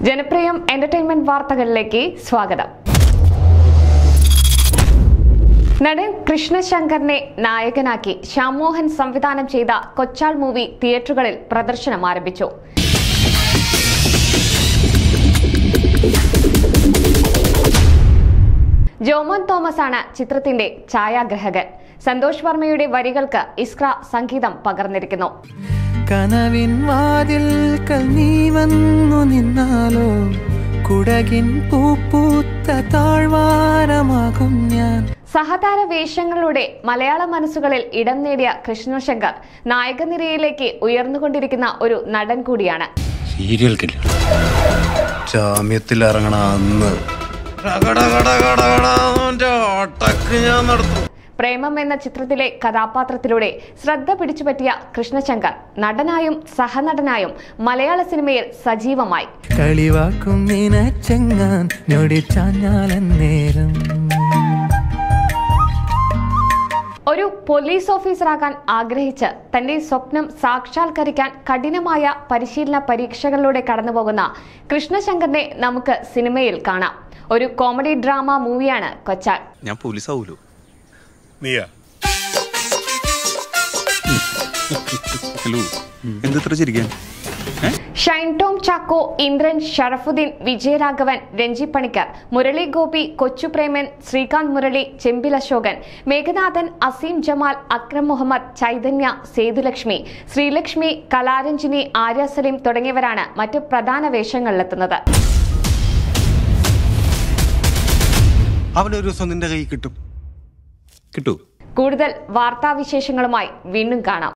ജനപ്രിയം entertainment വാർത്തകളിലേക്ക് സ്വാഗതം നടൻ കൃഷ്ണശങ്കറിനെ നായകനാക്കി ശ്യാമോഹൻ സംവിധാനം ചെയ്ത കൊച്ചാൾ മൂവി തിയേറ്ററുകളിൽ പ്രദർശനം ആരംഭിച്ചു ജോമോൻ തോമസ് ആണ് ചിത്രത്തിന്റെ ഛായാഗ്രഹകൻ സന്തോഷ് വർമ്മയുടെ വരികൾക്ക് ഇസ്ക്ര സംഗീതം പകർന്നിരിക്കുന്നു കനവിൻ വാതിൽക്കൽ നീ വന്നു നിന്നാലോ കുടകിൻ പൂപ്പൂത്ത താഴ്വാരമാകും ഞാൻ സഹതാര വേഷങ്ങളിലൂടെ മലയാള മനസ്സുകളിൽ ഇടം നേടിയ കൃഷ്ണശങ്കർ നായകനിരയിലേക്ക് ഉയർന്നുകൊണ്ടിരിക്കുന്ന ഒരു നടൻ കൂടിയാണ് സീരിയൽ കില്ലർ ജാമ്യത്തിൽ ഇറങ്ങണ അന്ന് ഒട്ടക്ക് ഞാൻ നടത്തും പ്രേമം എന്ന ചിത്രത്തിലെ കഥാപാത്രത്തിലൂടെ ശ്രദ്ധ പിടിച്ചുപറ്റിയ കൃഷ്ണശങ്കർ നടനായും സഹനടനായും മലയാള സിനിമയിൽ സജീവമായി കളിവാക്കും നിനച്ചെങ്ങാൻ ഞൊടിച്ചാഞ്ഞാലെന്നേരം ഒരു പോലീസ് ഓഫീസറാകാൻ ആഗ്രഹിച്ച് തന്റെ സ്വപ്നം സാക്ഷാത്കരിക്കാൻ കഠിനമായ പരിശീലന പരീക്ഷകളിലൂടെ കടന്നുപോകുന്ന കൃഷ്ണശങ്കറിനെ നമുക്ക് സിനിമയിൽ കാണാം ഒരു കോമഡി ഡ്രാമ മൂവിയാണ് കൊച്ചാൾ ഞാൻ പോലീസ് ആവൂലോ നീയാ ഹലോ എന്തിത്ര ചിരിക്കാൻ ഷൈൻ ടോം ചാക്കോ ഇന്ദ്രൻ ഷറഫുദ്ദീൻ വിജയരാഘവൻ രഞ്ജി പണിക്കർ മുരളി ഗോപി കൊച്ചുപ്രേമൻ ശ്രീകാന്ത് മുരളി ചെമ്പിൽ അശോകൻ മേഘനാഥൻ അസീം ജമാൽ അക്രം മുഹമ്മദ് ചൈതന്യ സേതുലക്ഷ്മി ശ്രീലക്ഷ്മി കലാരഞ്ജിനി ആര്യ സലീം തുടങ്ങിയവരാണ് മറ്റ് പ്രധാന വേഷങ്ങളിലെത്തുന്നത് അവനൊരു ദിവസം നിന്റെ കൈ കിട്ടും കിട്ടൂ കൂടുതൽ വാർത്താവിശേഷങ്ങളുമായി വീണ്ടും കാണാം